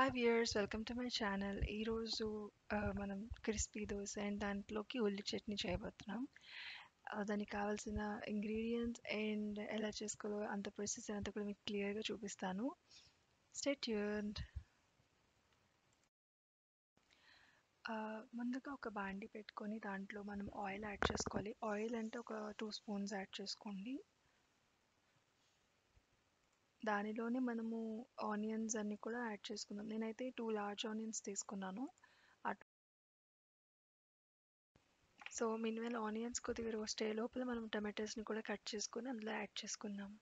hi viewers welcome to my channel ఈరోజు మనం crispy dosa and దాంట్లోకి ఉల్లి చట్నీ చేయబోతున్నాం ఆ, దానికి కావాల్సిన ఇంగ్రీడియంట్స్ అండ్ ఎలా చేసుకోవాలో అంత ప్రాసెస్ అంతా కూడా మీకు క్లియర్గా చూపిస్తాను స్టేట్ ట్యూన్డ్ ముందుగా ఒక బాండి పెట్టుకొని దాంట్లో మనం ఆయిల్ యాడ్ చేసుకోవాలి ఆయిల్ అంటే ఒక టూ స్పూన్స్ యాడ్ చేసుకోండి దానిలోనే మనము ఆనియన్స్ అన్ని కూడా యాడ్ చేసుకుందాం నేనైతే టూ లార్జ్ ఆనియన్స్ తీసుకున్నాను సో మినిమల్ ఆనియన్స్ కొద్దిగా రోస్ట్ అయ్యే లోపల మనం టమాటోస్ని కూడా కట్ చేసుకొని అందులో యాడ్ చేసుకుందాం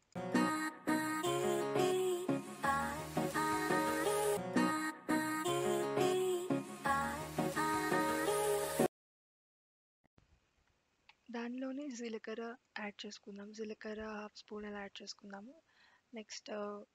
దానిలోనే జీలకర్ర యాడ్ చేసుకుందాం జీలకర్ర హాఫ్ స్పూన్ అలా యాడ్ చేసుకుందాము నెక్స్ట్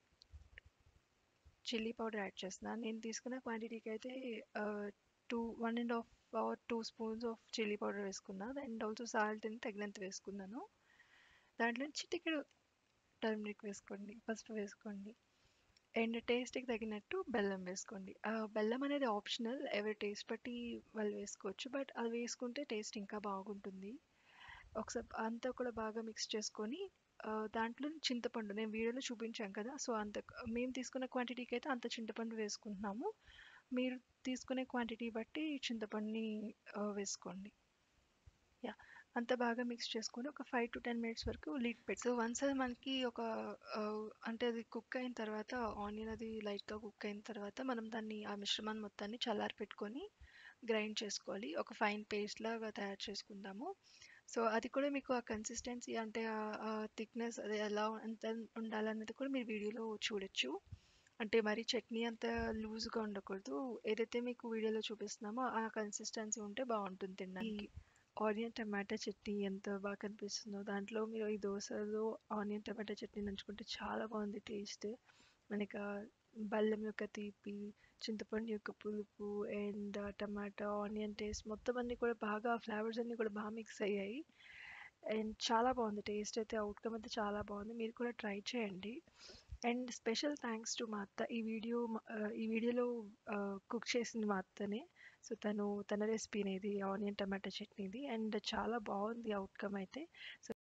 చిల్లీ పౌడర్ యాడ్ చేస్తున్నాను నేను తీసుకున్న క్వాంటిటీకి అయితే two one and half or two spoons of chilli powder వేసుకున్నాను అండ్ ఆల్సో సాల్ట్ అని తగినంత వేసుకున్నాను దాంట్లో చిటికెడు టర్మరిక్ వేసుకోండి పసుపు వేసుకోండి అండ్ టేస్ట్కి తగినట్టు బెల్లం వేసుకోండి బెల్లం అనేది ఆప్షనల్ ఎవరి టేస్ట్ బట్టి వాళ్ళు వేసుకోవచ్చు బట్ అది వేసుకుంటే టేస్ట్ ఇంకా బాగుంటుంది ఒకసారి అంతా కూడా బాగా మిక్స్ చేసుకొని దాంట్లో చింతపండు నేను వీడియోలో చూపించాం కదా సో అంత మేము తీసుకున్న క్వాంటిటీకి అయితే అంత చింతపండు వేసుకుంటున్నాము మీరు తీసుకునే క్వాంటిటీ బట్టి చింతపండుని వేసుకోండి యా అంత బాగా మిక్స్ చేసుకొని ఒక ఫైవ్ టు టెన్ మినిట్స్ వరకు లీడ్ పెట్టి సో వన్స్ అది మనకి ఒక అంటే అది కుక్ అయిన తర్వాత ఆనియన్ అది లైట్గా కుక్ అయిన తర్వాత మనం దాన్ని ఆ మిశ్రమాన్ని మొత్తాన్ని చల్లారి పెట్టుకొని గ్రైండ్ చేసుకోవాలి ఒక ఫైన్ పేస్ట్ లాగా తయారు చేసుకుందాము సో అది కూడా మీకు ఆ కన్సిస్టెన్సీ అంటే ఆ థిక్నెస్ అది ఎలా ఎంత ఉండాలన్నది కూడా మీరు వీడియోలో చూడొచ్చు అంటే మరి చట్నీ అంత లూజ్గా ఉండకూడదు ఏదైతే మీకు వీడియోలో చూపిస్తున్నామో ఆ కన్సిస్టెన్సీ ఉంటే బాగుంటుంది తినడానికి ఆనియన్ టమాటా చట్నీ ఎంత బాగా కనిపిస్తుందో దాంట్లో మీరు ఈ దోశలో ఆనియన్ టమాటా చట్నీ నంచుకుంటే చాలా బాగుంది టేస్ట్ మనకి బెల్లం యొక్క తీపి చింతపండు యొక్క పులుపు అండ్ టమాటా ఆనియన్ టేస్ట్ మొత్తం అన్నీ కూడా బాగా ఫ్లేవర్స్ అన్నీ కూడా బాగా మిక్స్ అయ్యాయి అండ్ చాలా బాగుంది టేస్ట్ అయితే అవుట్కమ్ అయితే చాలా బాగుంది మీరు కూడా ట్రై చేయండి అండ్ స్పెషల్ థ్యాంక్స్ టు మా అత్త ఈ వీడియో ఈ వీడియోలో కుక్ చేసింది మా అత్తనే సో తను తన రెసిపీ అనేది ఆనియన్ టమాటా చట్నీది అండ్ చాలా బాగుంది అవుట్కమ్ అయితే సో